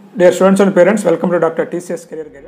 Dear students and parents, welcome to Dr. TCS Career Guide.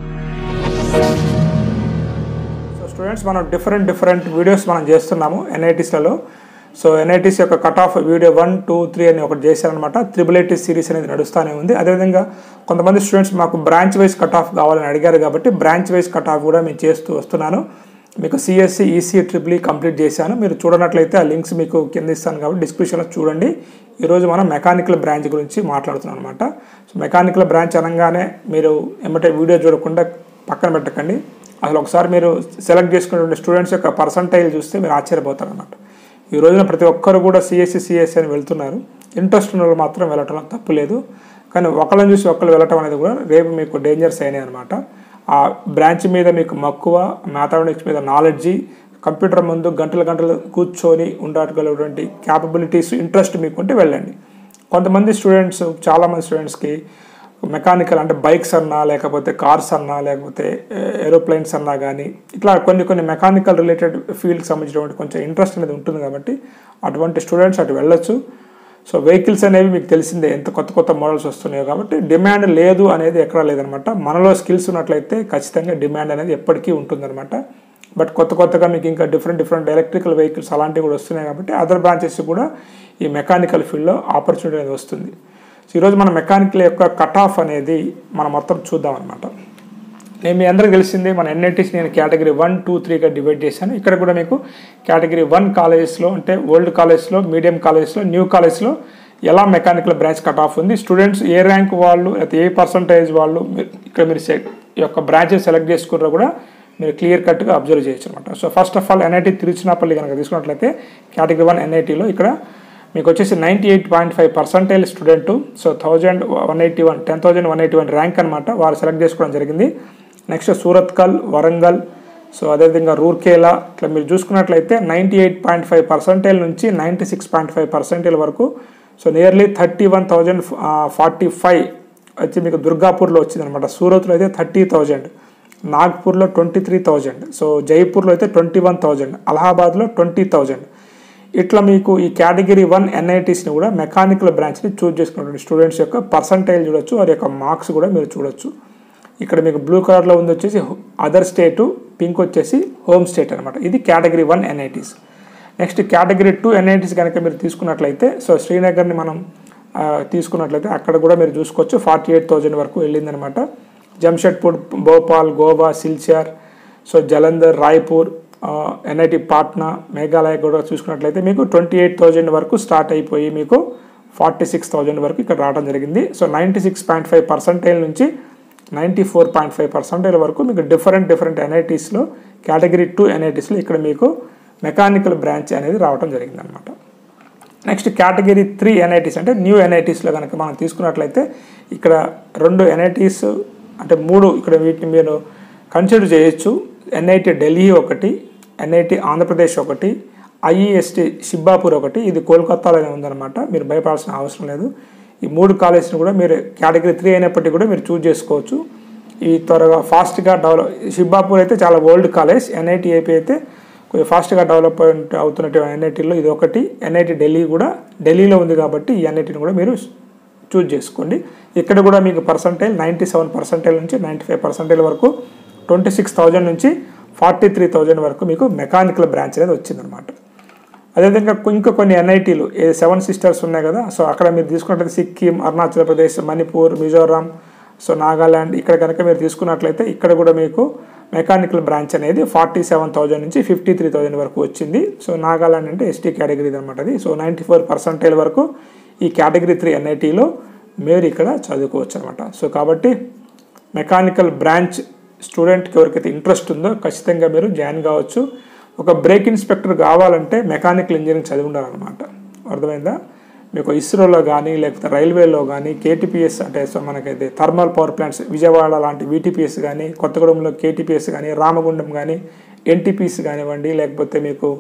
So students మనం different different videos మనం చేస్తున్నాము ఎన్ఐటీస్లలో so NITs యొక్క cut off video one two three అని ఒకటి చేశారనమాట త్రిబుల్ ఐటీస్ సిరీస్ అనేది నడుస్తూనే ఉంది అదేవిధంగా కొంతమంది స్టూడెంట్స్ మాకు బ్రాంచ్ వైజ్ కట్ ఆఫ్ కావాలని అడిగారు కాబట్టి బ్రాంచ్ వైజ్ కట్ ఆఫ్ కూడా మేము చేస్తూ వస్తున్నాను మీకు CSE EC triple E complete చేశాను మీరు చూడనట్లయితే ఆ లింక్స్ మీకు కింద ఇస్తాను కాబట్టి డిస్క్రిప్షన్లో చూడండి ఈరోజు మనం మెకానికల్ బ్రాంచ్ గురించి మాట్లాడుతున్నాం అనమాట సో మెకానికల్ బ్రాంచ్ అనగానే మీరు ఏమంటే వీడియో చూడకుండా పక్కన పెట్టకండి అసలు ఒకసారి మీరు సెలెక్ట్ చేసుకున్నటువంటి స్టూడెంట్స్ యొక్క పర్సంటైల్ చూస్తే మీరు ఆశ్చర్యపోతారు అనమాట ఈ రోజున ప్రతి ఒక్కరు కూడా సిఎస్సి సిఎస్సి అని వెళ్తున్నారు ఇంట్రెస్ట్ ఉన్న వాళ్ళు మాత్రం వెళ్ళటం తప్పు లేదు కానీ ఒకళ్ళని చూసి ఒకళ్ళు వెళ్ళటం అనేది కూడా రేపు మీకు డేంజర్స్ అయినాయి అనమాట ఆ బ్రాంచ్ మీద మీకు మక్కువ మ్యాథమెటిక్స్ మీద నాలెడ్జి కంప్యూటర్ ముందు గంటల గంటలు కూర్చొని ఉండగలిగినటువంటి క్యాపబిలిటీస్ ఇంట్రెస్ట్ మీకు ఉంటే వెళ్ళండి కొంతమంది స్టూడెంట్స్ చాలామంది స్టూడెంట్స్కి మెకానికల్ అంటే బైక్స్ అన్నా లేకపోతే కార్స్ అన్నా లేకపోతే ఏరోప్లైన్స్ అన్నా కానీ ఇట్లా కొన్ని కొన్ని మెకానికల్ రిలేటెడ్ ఫీల్డ్కి సంబంధించినటువంటి కొంచెం ఇంట్రెస్ట్ అనేది ఉంటుంది కాబట్టి అటువంటి స్టూడెంట్స్ అటు వెళ్ళొచ్చు సో వెహికల్స్ అనేవి మీకు తెలిసిందే ఎంత కొత్త కొత్త మోడల్స్ వస్తున్నాయో కాబట్టి డిమాండ్ లేదు అనేది ఎక్కడా లేదనమాట మనలో స్కిల్స్ ఉన్నట్లయితే ఖచ్చితంగా డిమాండ్ అనేది ఎప్పటికీ ఉంటుందన్నమాట బట్ కొత్త కొత్తగా మీకు ఇంకా డిఫరెంట్ డిఫరెంట్ ఎలక్ట్రికల్ వెహికల్స్ అలాంటివి కూడా వస్తున్నాయి కాబట్టి అదర్ బ్రాంచెస్ కూడా ఈ మెకానికల్ ఫీల్డ్లో ఆపర్చునిటీ అనేది వస్తుంది సో ఈరోజు మన మెకానికల్ యొక్క కట్ ఆఫ్ అనేది మనం మొత్తం చూద్దాం అనమాట నేను మీ అందరికి తెలిసిందే మన ఎన్ఐటీస్ నేను కేటగిరీ వన్ టూ త్రీగా డివైడ్ చేశాను ఇక్కడ కూడా మీకు కేటగిరీ వన్ కాలేజెస్లో అంటే ఓల్డ్ కాలేజ్లో మీడియం కాలేజ్లో న్యూ కాలేజ్లో ఎలా మెకానికల్ బ్రాంచ్ కట్ ఆఫ్ ఉంది స్టూడెంట్స్ ఏ ర్యాంక్ వాళ్ళు లేకపోతే ఏ పర్సంటేజ్ వాళ్ళు ఇక్కడ మీరు ఈ యొక్క బ్రాంచెస్ సెలెక్ట్ చేసుకున్నారో కూడా మీరు క్లియర్ కట్గా అబ్జర్వ్ చేయొచ్చు అనమాట so first of all NIT Tiruchirappalli కనుక తీసుకున్నట్లయితే కేటగిరీ వన్ ఎన్ఐటీలో ఇక్కడ మీకు వచ్చేసి ninety eight point five percentage student so thousand one eighty one ten thousand one eighty one rank అనమాట వారు సెలెక్ట్ చేసుకోవడం జరిగింది నెక్స్ట్ సూరత్కల్ వరంగల్ సో అదేవిధంగా రూర్కేలా ఇట్లా మీరు చూసుకున్నట్లయితే ninety eight point five percentage నుంచి ninety six point five percentage వరకు so nearly thirty one thousand forty five వచ్చి మీకు దుర్గాపూర్లో వచ్చింది అనమాట సూరత్లో అయితే థర్టీ థౌజండ్ నాగ్పూర్లో ట్వంటీ త్రీ థౌజండ్ సో జైపూర్లో అయితే ట్వంటీ వన్ థౌజండ్ అలహాబాద్లో ట్వంటీ థౌజండ్ ఇట్లా మీకు ఈ కేటగిరీ వన్ ఎన్ఐటీస్ని కూడా మెకానికల్ బ్రాంచ్ని చూజ్ చేసుకున్నటువంటి స్టూడెంట్స్ యొక్క పర్సంటైల్ చూడొచ్చు వారి యొక్క మార్క్స్ కూడా మీరు చూడొచ్చు ఇక్కడ మీకు బ్లూ కలర్లో ఉంది వచ్చేసి అదర్ స్టేటు పింక్ వచ్చేసి హోమ్ స్టేట్ అనమాట ఇది category one NITs next category two NITs కనుక మీరు తీసుకున్నట్లయితే సో శ్రీనగర్ని మనం తీసుకున్నట్లయితే అక్కడ కూడా మీరు చూసుకోవచ్చు ఫార్టీ ఎయిట్ థౌజండ్ వరకు వెళ్ళిందనమాట జంషెడ్పూర్ భోపాల్ గోవా సిల్చార్ సో జలంధర్ రాయ్పూర్ ఎన్ఐటి పాట్నా మేఘాలయ కూడా చూసుకున్నట్లయితే మీకు ట్వంటీ ఎయిట్ థౌజండ్ వరకు స్టార్ట్ అయిపోయి మీకు ఫార్టీ సిక్స్ థౌజండ్ వరకు ఇక్కడ రావడం జరిగింది so ninety six point five percentage నుంచి ninety four point five percentage వరకు మీకు డిఫరెంట్ డిఫరెంట్ ఎన్ఐటీస్లో కేటగిరీ టూ ఎన్ఐటీస్లో ఇక్కడ మీకు మెకానికల్ బ్రాంచ్ అనేది రావడం జరిగింది అనమాట నెక్స్ట్ కేటగిరీ త్రీ ఎన్ఐటీస్ అంటే న్యూ ఎన్ఐటీస్లో కనుక మనం తీసుకున్నట్లయితే ఇక్కడ రెండు ఎన్ఐటీస్ అంటే మూడు ఇక్కడ వీటిని మీరు కన్సిడర్ చేయొచ్చు ఎన్ఐటి ఢిల్లీ ఒకటి ఎన్ఐటి ఆంధ్రప్రదేశ్ ఒకటి ఐఈఎస్టి షిబ్బాపూర్ ఒకటి ఇది కోల్కతాలోనే ఉందన్నమాట మీరు భయపడాల్సిన అవసరం లేదు ఈ మూడు కాలేజ్ని కూడా మీరు కేటగిరీ త్రీ అయినప్పటికీ కూడా మీరు చూజ్ చేసుకోవచ్చు ఈ త్వరగా ఫాస్ట్గా డెవలప్ షిబ్బాపూర్ అయితే చాలా ఓల్డ్ కాలేజ్ ఎన్ఐటి ఏపీ అయితే కొంచెం ఫాస్ట్గా డెవలప్మెంట్ అవుతున్నటువంటి ఎన్ఐటీలో ఇది ఒకటి ఎన్ఐటి ఢిల్లీ కూడా ఢిల్లీలో ఉంది కాబట్టి ఈ ఎన్ఐటిని కూడా మీరు చూజ్ చేసుకోండి ఇక్కడ కూడా మీకు పర్సంటేజ్ నైంటీ సెవెన్ పర్సెంటేజ్ నుంచి నైంటీ ఫైవ్ పర్సెంటేజ్ వరకు ట్వంటీ సిక్స్ థౌజండ్ నుంచి ఫార్టీ త్రీ థౌజండ్ వరకు మీకు మెకానికల్ బ్రాంచ్ అనేది వచ్చిందనమాట అదేవిధంగా ఇంకా కొన్ని ఎన్ఐటీలు ఏ సెవెన్ సిస్టర్స్ ఉన్నాయి కదా సో అక్కడ మీరు తీసుకున్నట్లయితే సిక్కిం అరుణాచల్ ప్రదేశ్ మణిపూర్ మిజోరాం సో నాగాల్యాండ్ ఇక్కడ కనుక మీరు తీసుకున్నట్లయితే ఇక్కడ కూడా మీకు మెకానికల్ బ్రాంచ్ అనేది ఫార్టీ సెవెన్ థౌజండ్ నుంచి ఫిఫ్టీ త్రీ థౌజండ్ వరకు వచ్చింది సో నాగాల్యాండ్ అంటే ఎస్టీ కేటగిరీ అనమాట అది సో నైంటీ ఫోర్ పర్సెంటేజ్ వరకు ఈ కేటగిరీ త్రీ ఎన్ఐటీలో మీరు ఇక్కడ చదువుకోవచ్చు అనమాట సో కాబట్టి మెకానికల్ బ్రాంచ్ స్టూడెంట్కి ఎవరికైతే ఇంట్రెస్ట్ ఉందో ఖచ్చితంగా మీరు జాయిన్ కావచ్చు ఒక బ్రేక్ ఇన్స్పెక్టర్ కావాలంటే మెకానికల్ ఇంజనీరింగ్ చదివి ఉండాలన్నమాట అర్థమైందా మీకు ఇస్రోలో కానీ లేకపోతే రైల్వేలో కానీ కేటీపీఎస్ అంటే సో మనకైతే థర్మల్ పవర్ ప్లాంట్స్ విజయవాడ లాంటి వీటీపీఎస్ కానీ కొత్తగూడెంలో కేటీపీఎస్ కానీ రామగుండం కానీ ఎన్టీపీఎస్ కానివ్వండి లేకపోతే మీకు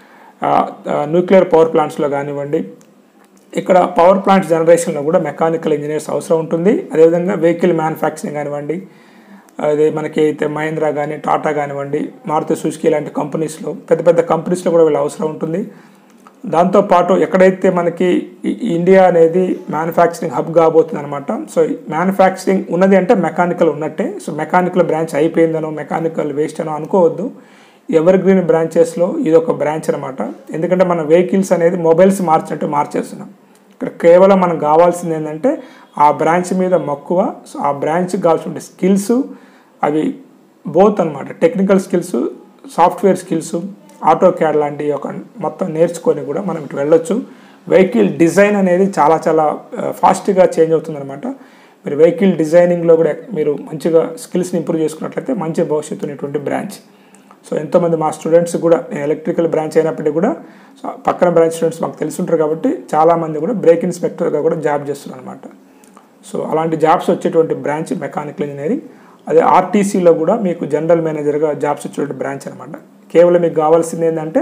న్యూక్లియర్ పవర్ ప్లాంట్స్లో కానివ్వండి ఇక్కడ పవర్ ప్లాంట్స్ జనరేషన్లో కూడా మెకానికల్ ఇంజనీర్స్ అవసరం ఉంటుంది అదేవిధంగా వెహికల్ మ్యానుఫ్యాక్చరింగ్ కానివ్వండి అదే మనకి అయితే మహీంద్రా కానీ టాటా కానివ్వండి మారుతి సుజుకి లాంటి కంపెనీస్లో పెద్ద పెద్ద కంపెనీస్లో కూడా వీళ్ళు అవసరం ఉంటుంది దాంతోపాటు ఎక్కడైతే మనకి ఈ- ఇండియా అనేది మ్యానుఫ్యాక్చరింగ్ హబ్ కాబోతుంది అనమాట సో మ్యానుఫ్యాక్చరింగ్ ఉన్నది అంటే మెకానికల్ ఉన్నట్టే సో మెకానికల్ బ్రాంచ్ అయిపోయిందనో మెకానికల్ వేస్ట్ అనో అనుకోవద్దు ఎవర్ గ్రీన్ బ్రాంచెస్లో ఇది ఒక బ్రాంచ్ అనమాట ఎందుకంటే మన వెహికల్స్ అనేది మొబైల్స్ మార్చినట్టు మార్చేస్తున్నాం ఇక్కడ కేవలం మనకు కావాల్సింది ఏంటంటే ఆ బ్రాంచ్ మీద మక్కువ సో ఆ బ్రాంచ్కి కావాల్సిన స్కిల్స్ అవి బోత్ అనమాట technical skills software skills AutoCAD లాంటి ఒక మొత్తం నేర్చుకొని కూడా మనం ఇటు వెళ్ళొచ్చు వెహికల్ డిజైన్ అనేది చాలా చాలా ఫాస్ట్గా చేంజ్ అవుతుందన్నమాట మీరు వెహికల్ డిజైనింగ్లో కూడా మీరు మంచిగా స్కిల్స్ని ఇంప్రూవ్ చేసుకున్నట్లయితే మంచి భవిష్యత్తు ఉన్నటువంటి బ్రాంచ్ సో ఎంతోమంది మా స్టూడెంట్స్ కూడా ఎలక్ట్రికల్ బ్రాంచ్ అయినప్పటికీ కూడా సో పక్కన బ్రాంచ్ స్టూడెంట్స్ మాకు తెలుసుంటారు కాబట్టి చాలామంది కూడా బ్రేక్ ఇన్స్పెక్టర్గా కూడా జాబ్ చేస్తున్నారు అనమాట సో అలాంటి జాబ్స్ వచ్చేటువంటి బ్రాంచ్ మెకానికల్ ఇంజనీరింగ్ అదే ఆర్టీసీలో కూడా మీకు జనరల్ మేనేజర్గా జాబ్స్ వచ్చేటువంటి బ్రాంచ్ అనమాట కేవలం మీకు కావాల్సింది ఏంటంటే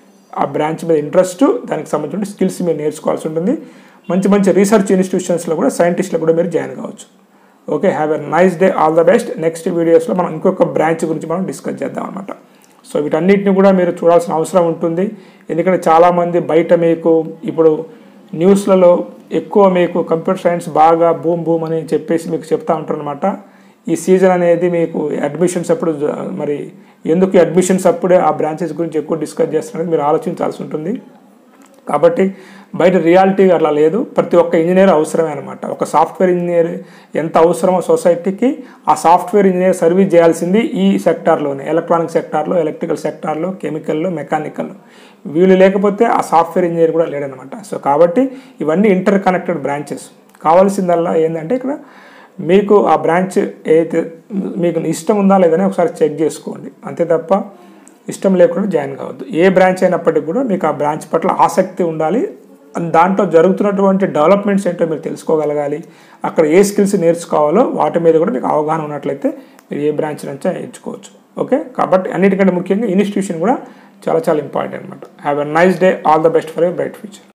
ఆ బ్రాంచ్ మీద ఇంట్రెస్ట్ దానికి సంబంధించిన స్కిల్స్ మీరు నేర్చుకోవాల్సి ఉంటుంది మంచి మంచి రీసెర్చ్ ఇన్స్టిట్యూషన్స్లో కూడా సైంటిస్ట్లో కూడా మీరు జాయిన్ కావచ్చు okay have a nice day all the best next వీడియోస్లో మనం ఇంకొక బ్రాంచ్ గురించి మనం డిస్కస్ చేద్దాం అనమాట సో వీటన్నిటిని కూడా మీరు చూడాల్సిన అవసరం ఉంటుంది ఎందుకంటే చాలామంది బయట మీకు ఇప్పుడు న్యూస్లలో ఎక్కువ మీకు కంప్యూటర్ సైన్స్ బాగా బూమ్ బూమ్ అని చెప్పేసి మీకు చెప్తా ఉంటారు అనమాట ఈ సీజన్ అనేది మీకు అడ్మిషన్స్ అప్పుడు జ- మరి ఎందుకు అడ్మిషన్స్ అప్పుడే ఆ బ్రాంచెస్ గురించి ఎక్కువ డిస్కస్ చేస్తున్నది మీరు ఆలోచించాల్సి ఉంటుంది కాబట్టి బయట రియాలిటీ అట్లా లేదు ప్రతి ఒక్క ఇంజనీర్ అవసరమే అనమాట ఒక సాఫ్ట్వేర్ ఇంజనీర్ ఎంత అవసరమో సొసైటీకి ఆ సాఫ్ట్వేర్ ఇంజనీర్ సర్వీస్ చేయాల్సింది ఈ సెక్టార్లోనే ఎలక్ట్రానిక్ సెక్టార్లో ఎలక్ట్రికల్ సెక్టార్లో కెమికల్లో మెకానికల్లో వీళ్ళు లేకపోతే ఆ సాఫ్ట్వేర్ ఇంజనీర్ కూడా లేడనమాట సో కాబట్టి ఇవన్నీ ఇంటర్ కనెక్టెడ్ బ్రాంచెస్ కావాల్సిందల్లా ఏంటంటే ఇక్కడ మీకు ఆ బ్రాంచ్ ఏదైతే మీకు ఇష్టం ఉందా లేదని ఒకసారి చెక్ చేసుకోండి అంతే తప్ప ఇష్టం లేకుండా జాయిన్ కావద్దు ఏ బ్రాంచ్ అయినప్పటికీ కూడా మీకు ఆ బ్రాంచ్ పట్ల ఆసక్తి ఉండాలి అండ్ దాంట్లో జరుగుతున్నటువంటి డెవలప్మెంట్స్ ఏంటో మీరు తెలుసుకోగలగాలి అక్కడ ఏ స్కిల్స్ నేర్చుకోవాలో వాటి మీద కూడా మీకు అవగాహన ఉన్నట్లయితే మీరు ఏ బ్రాంచ్ నుంచో ఎంచుకోవచ్చు ఓకే కాబట్టి అన్నిటికంటే ముఖ్యంగా ఇన్స్టిట్యూషన్ కూడా చాలా చాలా ఇంపార్టెంట్ అనమాట have a nice day all the best for your bright future